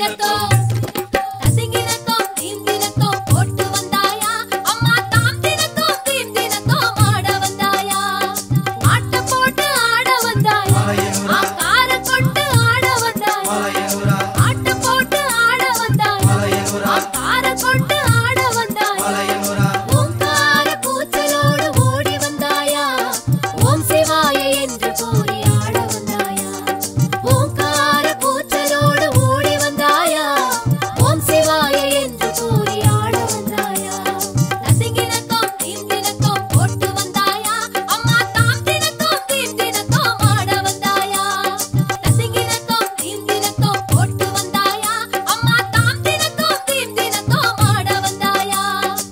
தத்திங்கினத்தோ தத்திங்கினத்தோ தீந்தினத்தோ போட்டு வந்தாயா அம்மா தாம் தினத்தோ தீந்தினத்தோ ஆட வந்தாயா ஆட்ட போட்டு ஆட வந்தாயா மலையனூரா ஆக்கார கொண்டு ஆட வந்தாயா மலையனூரா ஆட்ட போட்டு ஆட வந்தாயா மலையனூரா ஆக்கார கொண்டு ஆட வந்தாயா மலையனூரா ஓங்கார கூச்சலோடு ஓடி வந்தாயா ஓம் சிவாய என்று கூறி ஆட வந்தாயா ஓங்கார கூச்சலோடு ஓடி வந்தாயா ஓம் சிவாய என்று கூறி ஆட வந்தாயா தத்திங்கினத்தோ தீந்தினத்தோ போட்டு வந்தாயா அம்மா தாம் தினத்தோ தீந்தினத்தோ ஆட வந்தாயா தத்திங்கினத்தோ தீந்தினத்தோ போட்டு வந்தாயா அம்மா தாம் தினத்தோ தீந்தினத்தோ ஆட வந்தாயா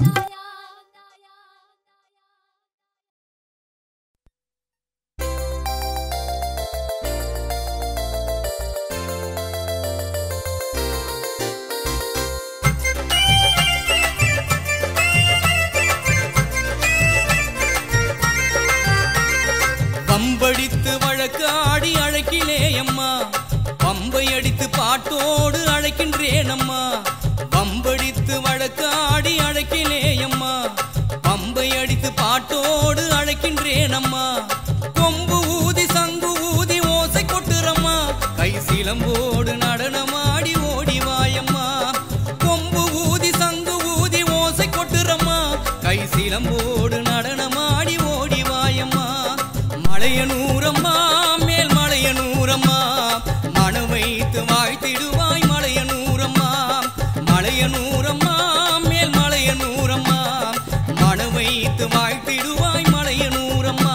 பம்படித்து வழக்காடி அழைக்கிலே அம்மா பம்பை அடித்து பாட்டோடு அழைக்கின்றேன் அம்மா பம்படித்து வழக்காடி அழைக்கிலே அம்மா பம்பை அடித்து பாட்டோடு அழைக்கின்றேன் அம்மா கொம்பு ஊதி சங்கு ஊதி ஓசை கொட்டுறம்மா கை சிலம்போடு நடனமாடி ஓடி வாயம்மா கொம்பு ஊதி சங்கு ஊதி ஓசை கொட்டுறம்மா கை சிலம்போடு நடனமாடி ஓடி வாயம்மா மலையனூரம்மா மேல் மலையனூரம்மா மன வைத்து வாழ்த்திடுவாய் மலையனூரம்மா மலையனூரம்மா மேல் மலையனூரம்மா மன வைத்து வாழ்த்திடுவாய் மலையனூரம்மா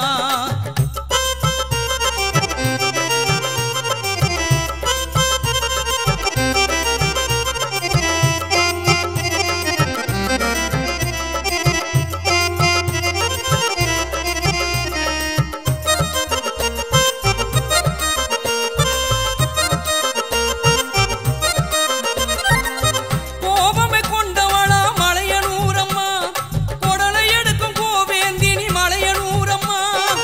கோபமே கொண்டவளா மலையனூரம்மா கொடலை எடுக்கும் கோவேந்தினி மலையனூரம்மா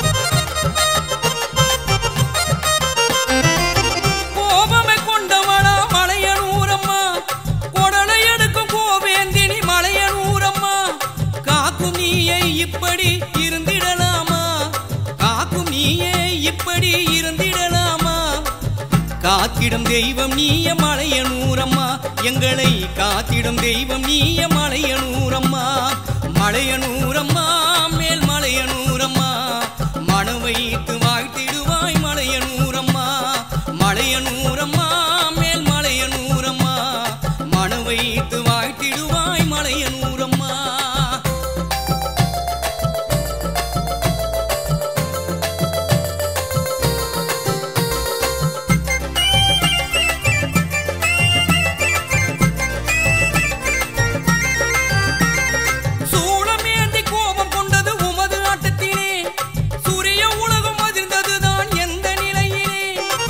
கோபமே கொண்டவளா மலையனூரம்மா கொடலை எடுக்கும் கோவேந்தினி மலையனூரம்மா காக்கும் நீயே இப்படி இருந்திடலாமா காக்கும் நீயே இப்படி இருந்திடலாமா காத்திடும் தெய்வம் நீய மலையனூரம்மா எங்களை காத்திடும் தெய்வம் நீய மலையனூரம்மா மலையனூரம்மா மேல் மலையனூரம்மா மன வைத்து வாழ்த்திடுவாய் மலையனூரம்மா மலையனூரம்மா மேல் மலையனூரம்மா மன வைத்து வாழ்த்திடுவாய் மலையனூரம்மா சூளமேந்தி கோபம் கொண்டது உமது ஆட்டத்திலே சூரிய உலகம் அதிர்ந்ததுதான் எந்த நிலையிலே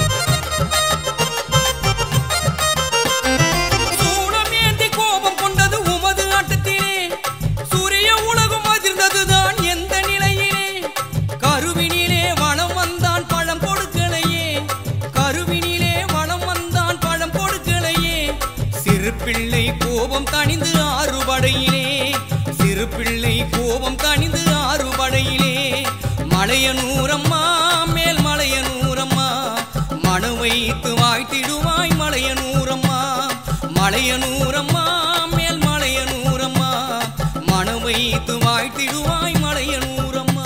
சூளமேந்தி கோபம் கொண்டது உமது ஆட்டத்திலே சூரிய உலகம் அதிர்ந்ததுதான் எந்த நிலையிலே கருவினிலே வளம் வந்தான் பழம் கொடுக்கலையே கருவினிலே வளம் வந்தான் பழம் கொடுக்கலையே சிறு பிள்ளை கோபம் தணிந்து ஆறுபடையிலே சிறு பிள்ளை கோபம் தணிந்து ஆறுபடையிலே மலையனூரம்மா மேல் மலையனூரம்மா மன வைத்து வாழ்த்திடுவாய் மலையனூரம்மா மலையனூரம்மா மேல் மலையனூரம்மா மன வைத்து வாழ்த்திடுவாய் மலையனூரம்மா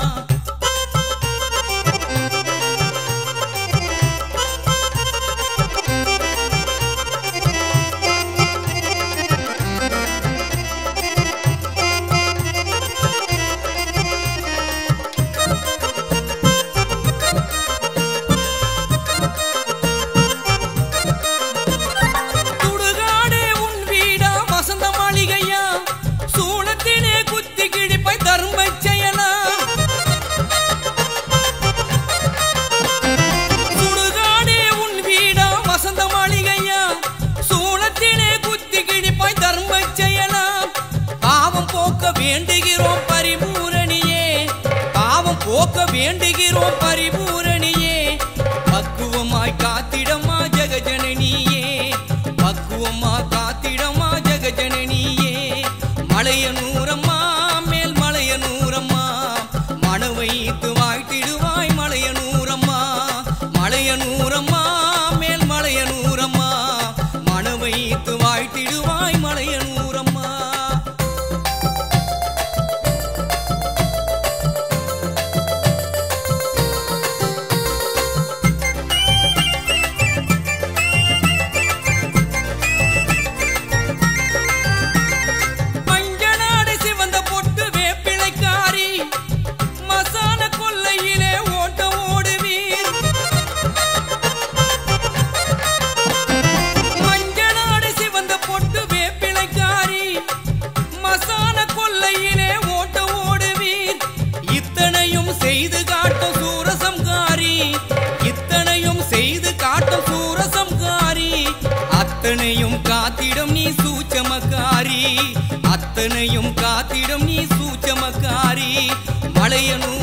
சுடுகாடே உன் வீடா வசந்த மாளிகையா சூளத்திலே குத்தி கிழிப்பை தர்ம செயலா சுடுகாடே உன் வீடா வசந்த மாளிகையா சூளத்திலே குத்தி கிழிப்பை தர்ம செயலா பாவம் போக்க வேண்டுகிறோம் பரிபூரணியே பாவம் போக்க வேண்டுகிறோம் பரிபூரணியே பக்குவமாய் காத்திடமா ஜெகஜனனியே அத்தனையும் காத்திடும் நீ சூச்சமக்காரி அத்தனையும் காத்திடும் நீ சூச்சமக்காரி மலையனூர்